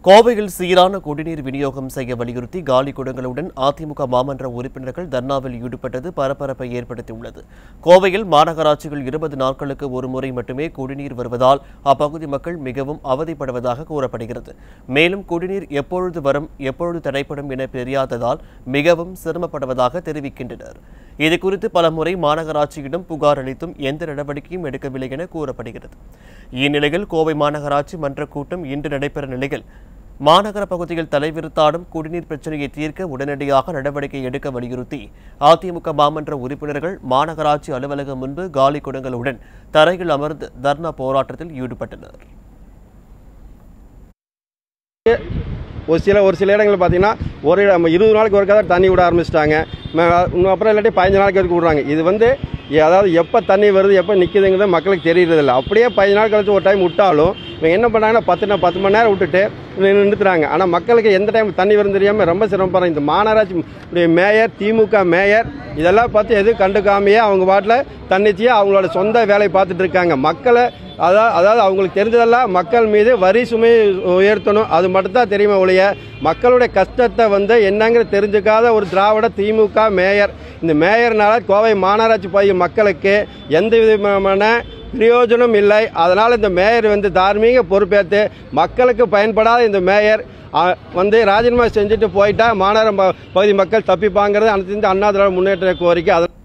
கோவையில் சீரான குடிநீர் விநியோகம் செய்ய வலியுறுத்தி காலி குடங்களுடன் அதிமுக மாமன்ற உறுப்பினர்கள் தர்ணாவில் ஈடுபட்டது பரபரப்பை ஏற்படுத்தியுள்ளது கோவையில் மாநகராட்சியில் இருபது நாட்களுக்கு ஒரு முறை மட்டுமே குடிநீர் வருவதால் அப்பகுதி மக்கள் மிகவும் அவதிப்படுவதாக கூறப்படுகிறது மேலும் குடிநீர் எப்பொழுது வரும் எப்பொழுது தடைப்படும் என தெரியாததால் மிகவும் சிரமப்படுவதாக தெரிவிக்கின்றனர் இதுகுறித்து பலமுறை மாநகராட்சியிடம் புகார் அளித்தும் எந்த நடவடிக்கையும் எடுக்கவில்லை என கூறப்படுகிறது இந்நிலையில் கோவை மாநகராட்சி மன்ற கூட்டம் இன்று நடைபெற நிலையில் மாநகர பகுதியில் தலைவிரித்தாடும் குடிநீர் பிரச்சனையை தீர்க்க உடனடியாக நடவடிக்கை எடுக்க வலியுறுத்தி அதிமுக மாமன்ற உறுப்பினர்கள் மாநகராட்சி அலுவலகம் முன்பு காலி குடங்களுடன் தரையில் அமர்ந்து தர்ணா போராட்டத்தில் ஈடுபட்டனர் ஒரு சில ஒரு சில இடங்களில் பார்த்தீங்கன்னா ஒரு இடம் இருபது நாளைக்கு ஒருக்கா தான் தண்ணி விட ஆரம்பிச்சிட்டாங்க இன்னும் அப்புறம் இல்லாட்டி பதினஞ்சு நாளைக்கு வரைக்கும் விடுறாங்க இது வந்து எ- அதாவது எப்போ தண்ணி வருது எப்போ நிற்குதுங்கிறது மக்களுக்கு தெரியறதில்ல அப்படியே பதினஞ்சு நாள் கழிச்சு ஒரு டைம் விட்டாலும் இவங்க என்ன பண்ணாங்கன்னா பத்து நா- பத்து மணி நேரம் விட்டுட்டு நி- நிறுத்துறாங்க ஆனால் மக்களுக்கு எந்த டைம் தண்ணி வரும்னு தெரியாமல் ரொம்ப சிரமப்படுறாங்க இந்த மாநகராட்சி உடைய மேயர் திமுக மேயர் இதெல்லாம் பார்த்து எதுவும் கண்டுக்காமையே அவங்க பாட்டில் தன்னிச்சையாக அவங்களோட சொந்த வேலையை பார்த்துட்டு இருக்காங்க மக்களை அதாவது அதாவது அவங்களுக்கு தெரிஞ்சதெல்லாம் மக்கள் மீது வரி சுமை உயர்த்தணும் அது மட்டும்தான் தெரியுமே ஒழிய மக்களுடைய கஷ்டத்தை வந்து என்னங்கிற தெரிஞ்சுக்காத ஒரு திராவிட திமுக மேயர் இந்த மேயர்னால கோவை மாநகராட்சி பகுதி மக்களுக்கு எந்த விதமான பிரயோஜனம் இல்லை அதனால் இந்த மேயர் வந்து தார்மீக பொறுப்பேற்று மக்களுக்கு பயன்படாத இந்த மேயர் அ, வந்து ராஜினாமா செஞ்சுட்டு போயிட்டா மாநகர ப- பகுதி மக்கள் தப்பிப்பாங்கிறது அனைத்து இந்திய அண்ணா திராவிட முன்னேற்ற கோரிக்கை அதன்